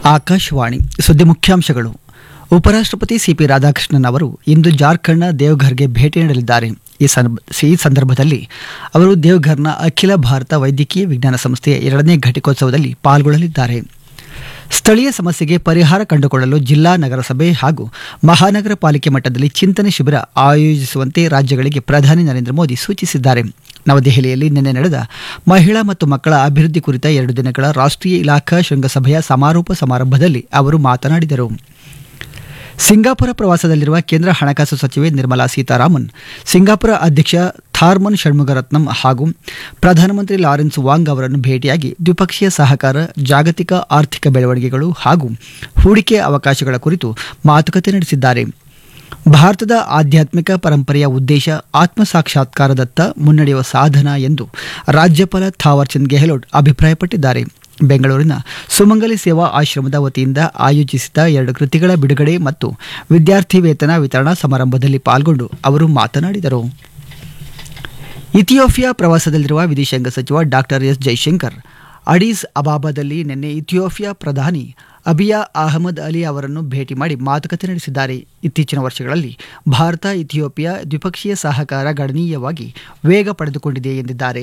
ಆಕಾಶವಾಣಿ ಸುದ್ದಿ ಮುಖ್ಯಾಂಶಗಳು ಉಪರಾಷ್ಟ್ರಪತಿ ಸಿಪಿ ರಾಧಾಕೃಷ್ಣನ್ ಅವರು ಇಂದು ಜಾರ್ಖಂಡ್ನ ದೇವಘರ್ಗೆ ಭೇಟಿ ನೀಡಲಿದ್ದಾರೆ ಈ ಸಂದರ್ಭ ಈ ಸಂದರ್ಭದಲ್ಲಿ ಅವರು ದೇವಘರ್ನ ಅಖಿಲ ಭಾರತ ವೈದ್ಯಕೀಯ ವಿಜ್ಞಾನ ಸಂಸ್ಥೆಯ ಎರಡನೇ ಘಟಿಕೋತ್ಸವದಲ್ಲಿ ಪಾಲ್ಗೊಳ್ಳಲಿದ್ದಾರೆ ಸ್ಥಳೀಯ ಸಮಸ್ಯೆಗೆ ಪರಿಹಾರ ಕಂಡುಕೊಳ್ಳಲು ಜಿಲ್ಲಾ ನಗರಸಭೆ ಹಾಗೂ ಮಹಾನಗರ ಪಾಲಿಕೆ ಮಟ್ಟದಲ್ಲಿ ಚಿಂತನೆ ಶಿಬಿರ ಆಯೋಜಿಸುವಂತೆ ರಾಜ್ಯಗಳಿಗೆ ಪ್ರಧಾನಿ ನರೇಂದ್ರ ಮೋದಿ ಸೂಚಿಸಿದ್ದಾರೆ ನವದೆಹಲಿಯಲ್ಲಿ ನಿನ್ನೆ ನಡೆದ ಮಹಿಳಾ ಮತ್ತು ಮಕ್ಕಳ ಅಭಿವೃದ್ಧಿ ಕುರಿತ ಎರಡು ದಿನಗಳ ರಾಷ್ಟ್ರೀಯ ಇಲಾಖಾ ಶೃಂಗಸಭೆಯ ಸಮಾರೋಪ ಸಮಾರಂಭದಲ್ಲಿ ಅವರು ಮಾತನಾಡಿದರು ಸಿಂಗಾಪುರ ಪ್ರವಾಸದಲ್ಲಿರುವ ಕೇಂದ್ರ ಹಣಕಾಸು ಸಚಿವೆ ನಿರ್ಮಲಾ ಸೀತಾರಾಮನ್ ಸಿಂಗಾಪುರ ಅಧ್ಯಕ್ಷ ಥಾರ್ಮನ್ ಷಣ್ಮುಗರತ್ನಂ ಹಾಗೂ ಪ್ರಧಾನಮಂತ್ರಿ ಲಾರೆನ್ಸ್ ವಾಂಗ್ ಅವರನ್ನು ಭೇಟಿಯಾಗಿ ದ್ವಿಪಕ್ಷೀಯ ಸಹಕಾರ ಜಾಗತಿಕ ಆರ್ಥಿಕ ಬೆಳವಣಿಗೆಗಳು ಹಾಗೂ ಹೂಡಿಕೆ ಅವಕಾಶಗಳ ಕುರಿತು ಮಾತುಕತೆ ನಡೆಸಿದ್ದಾರೆ ಭಾರತದ ಆಧ್ಯಾತ್ಮಿಕ ಪರಂಪರೆಯ ಉದ್ದೇಶ ಆತ್ಮ ಸಾಕ್ಷಾತ್ಕಾರದತ್ತ ಮುನ್ನಡೆಯುವ ಸಾಧನ ಎಂದು ರಾಜ್ಯಪಾಲ ಥಾವರ್ಚಂದ್ ಗೆಹ್ಲೋಟ್ ಅಭಿಪ್ರಾಯಪಟ್ಟಿದ್ದಾರೆ ಬೆಂಗಳೂರಿನ ಸುಮಂಗಲಿ ಸೇವಾ ಆಶ್ರಮದ ವತಿಯಿಂದ ಆಯೋಜಿಸಿದ ಎರಡು ಕೃತಿಗಳ ಬಿಡುಗಡೆ ಮತ್ತು ವಿದ್ಯಾರ್ಥಿ ವೇತನ ವಿತರಣಾ ಸಮಾರಂಭದಲ್ಲಿ ಪಾಲ್ಗೊಂಡು ಅವರು ಮಾತನಾಡಿದರು ಇಥಿಯೋಪಿಯಾ ಪ್ರವಾಸದಲ್ಲಿರುವ ವಿದೇಶಾಂಗ ಸಚಿವ ಡಾಕ್ಟರ್ ಎಸ್ ಜೈಶಂಕರ್ ಅಡೀಸ್ ಅಬಾಬಾದಲ್ಲಿ ನಿನ್ನೆ ಇಥಿಯೋಪಿಯಾ ಪ್ರಧಾನಿ ಅಬಿಯಾ ಅಹಮದ್ ಅಲಿ ಅವರನ್ನು ಭೇಟಿ ಮಾಡಿ ಮಾತುಕತೆ ನಡೆಸಿದ್ದಾರೆ ಇತ್ತೀಚಿನ ವರ್ಷಗಳಲ್ಲಿ ಭಾರತ ಇಥಿಯೋಪಿಯಾ ದ್ವಿಪಕ್ಷೀಯ ಸಹಕಾರ ಗಣನೀಯವಾಗಿ ವೇಗ ಪಡೆದುಕೊಂಡಿದೆ ಎಂದಿದ್ದಾರೆ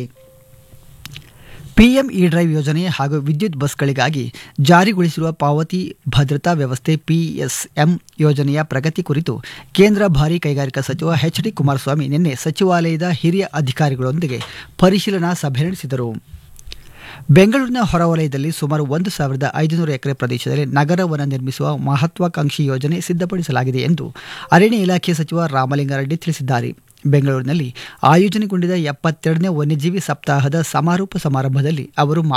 ಪಿಎಂ ಇ ಡ್ರೈವ್ ಯೋಜನೆ ಹಾಗೂ ವಿದ್ಯುತ್ ಬಸ್ಗಳಿಗಾಗಿ ಜಾರಿಗೊಳಿಸಿರುವ ಪಾವತಿ ಭದ್ರತಾ ವ್ಯವಸ್ಥೆ ಪಿಎಸ್ಎಂ ಯೋಜನೆಯ ಪ್ರಗತಿ ಕುರಿತು ಕೇಂದ್ರ ಭಾರೀ ಕೈಗಾರಿಕಾ ಸಚಿವ ಎಚ್ ಡಿ ಕುಮಾರಸ್ವಾಮಿ ನಿನ್ನೆ ಸಚಿವಾಲಯದ ಹಿರಿಯ ಅಧಿಕಾರಿಗಳೊಂದಿಗೆ ಪರಿಶೀಲನಾ ಸಭೆ ನಡೆಸಿದರು ಬೆಂಗಳೂರಿನ ಹೊರವಲಯದಲ್ಲಿ ಸುಮಾರು ಒಂದು ಸಾವಿರದ ಐದುನೂರು ಎಕರೆ ಪ್ರದೇಶದಲ್ಲಿ ನಗರವನ್ನು ನಿರ್ಮಿಸುವ ಮಹತ್ವಾಕಾಂಕ್ಷಿ ಯೋಜನೆ ಸಿದ್ಧಪಡಿಸಲಾಗಿದೆ ಎಂದು ಅರಣ್ಯ ಇಲಾಖೆ ಸಚಿವ ರಾಮಲಿಂಗಾರೆಡ್ಡಿ ತಿಳಿಸಿದ್ದಾರೆ ಬೆಂಗಳೂರಿನಲ್ಲಿ ಆಯೋಜನೆಗೊಂಡಿದ್ದ ಎಪ್ಪತ್ತೆರಡನೇ ವನ್ಯಜೀವಿ ಸಪ್ತಾಹದ ಸಮಾರೋಪ ಸಮಾರಂಭದಲ್ಲಿ ಅವರು